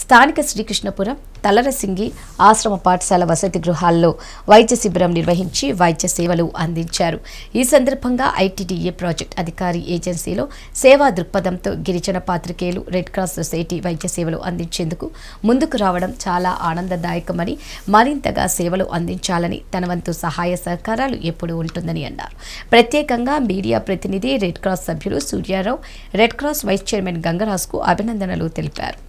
స్థానిక శ్రీకృష్ణపురం తలరసింగి ఆశ్రమ పాఠశాల వసతి గృహాల్లో వైద్య శిబిరం నిర్వహించి వైద్య సేవలు అందించారు ఈ సందర్భంగా ఐటీడీఏ ప్రాజెక్ట్ అధికారి ఏజెన్సీలో సేవా దృక్పథంతో గిరిజన పాత్రికేయులు రెడ్ క్రాస్ సొసైటీ వైద్య సేవలు అందించేందుకు ముందుకు రావడం చాలా ఆనందదాయకమని మరింతగా సేవలు అందించాలని తన వంతు సహాయ సహకారాలు ఎప్పుడూ ఉంటుందని అన్నారు ప్రత్యేకంగా మీడియా ప్రతినిధి రెడ్ క్రాస్ సభ్యులు Suryarao red cross vice chairman గంగరాజ్కు అభినందనలు తెలిపారు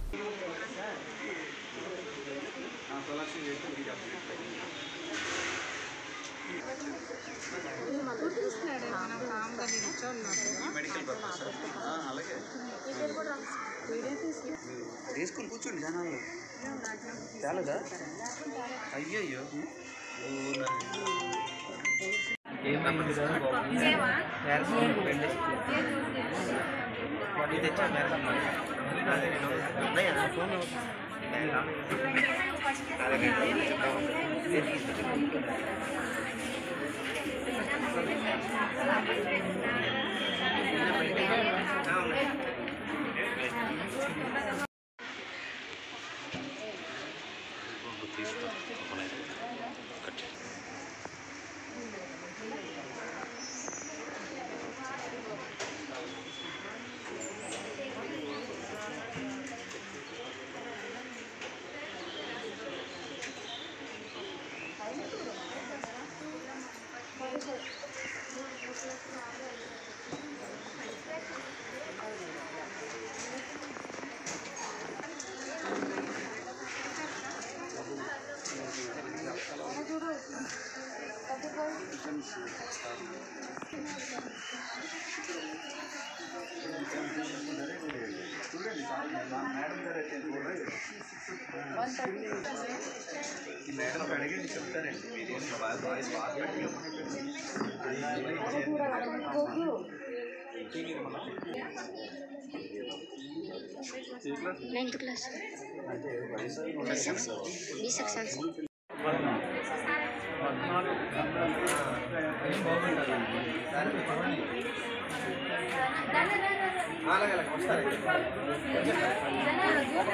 తీసుకుని కూర్చోండి జనాలు చాలదా అయ్యయ్యో మేడం అడిగి చెప్తారండి మీరు ఏం బాగా వాయిస్ బాగా పెట్టి నైన్త్ క్లాస్ బి సెక్షన్ అలాగే అలాగే వస్తారండి ఒక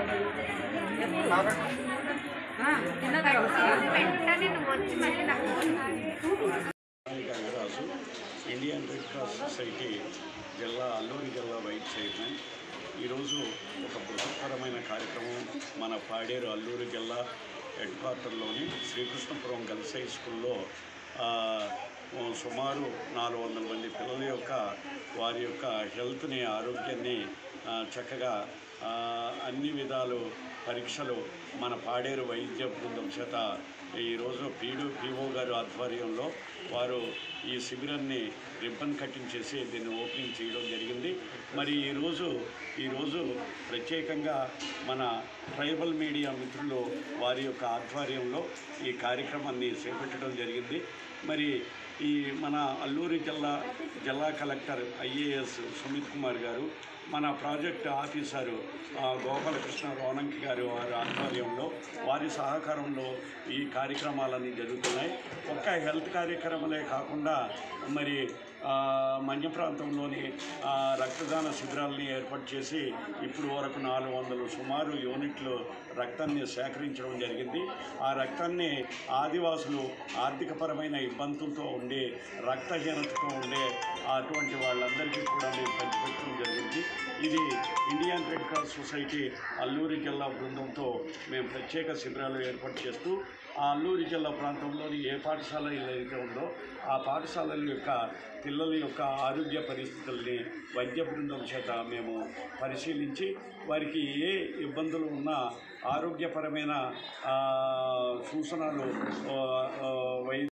Gangaraju Indian red cross society జిల్లా అల్లూరి జిల్లా వైస్ చైర్మన్ ఈరోజు ఒక బృహత్తరమైన కార్యక్రమం మన పాడేరు అల్లూరు జిల్లా హెడ్ క్వార్టర్లోని శ్రీకృష్ణపురం గర్ల్స్ హై స్కూల్లో ఆ, ఓ సుమారు నాలుగు వందల మంది పిల్లల యొక్క వారి యొక్క హెల్త్ని ఆరోగ్యాన్ని ఆ, చక్కగా ఆ, అన్ని విధాలు పరీక్షలు మన పాడేరు వైద్య బృందం చేత ఈరోజు పీడు పీఓ గారు ఆధ్వర్యంలో వారు ఈ శిబిరాన్ని రిబ్బన్ కటింగ్ చేసి దీన్ని ఓపెనింగ్ చేయడం జరిగింది మరి ఈరోజు ఈరోజు ప్రత్యేకంగా మన ట్రైబల్ మీడియా మిత్రులు వారి యొక్క ఆధ్వర్యంలో ఈ కార్యక్రమాన్ని చేపట్టడం జరిగింది మరి ఈ మన అల్లూరి జిల్లా జిల్లా కలెక్టర్ ఐఏఎస్ సుమిత్ కుమార్ గారు మన ప్రాజెక్ట్ ఆఫీసరు ఆ, గోపాలకృష్ణ రోనంకి గారు వారి ఆధ్వర్యంలో వారి సహకారంలో ఈ కార్యక్రమాలన్నీ జరుగుతున్నాయి ఒక్క హెల్త్ కార్యక్రమాలే కాకుండా మరి ఆ, మన్య ప్రాంతంలోని ఆ, రక్తదాన శిబిరాలని ఏర్పాటు చేసి ఇప్పుడు వరకు నాలుగు వందలు సుమారు యూనిట్లు రక్తాన్ని సేకరించడం జరిగింది ఆ రక్తాన్ని ఆదివాసులు ఆర్థికపరమైన ఇబ్బందులతో ఉండే రక్తహీనతతో ఉండే అటువంటి వాళ్ళందరికీ కూడా మేము పంచిపెట్టడం జరిగింది ఇది Indian red cross society Alluri జిల్లా బృందంతో మేము ప్రత్యేక శిబిరాలు ఏర్పాటు చేస్తూ ఆ అల్లూరి జిల్లా ప్రాంతంలోని ఏ పాఠశాల ఏదైతే ఉందో ఆ పాఠశాలల యొక్క పిల్లల యొక్క ఆరోగ్య పరిస్థితుల్ని వైద్య బృందం చేత మేము పరిశీలించి వారికి ఏ ఇబ్బందులు ఉన్నా ఆరోగ్యపరమైన ఆ, సూచనలు ఆ, ఆ, వై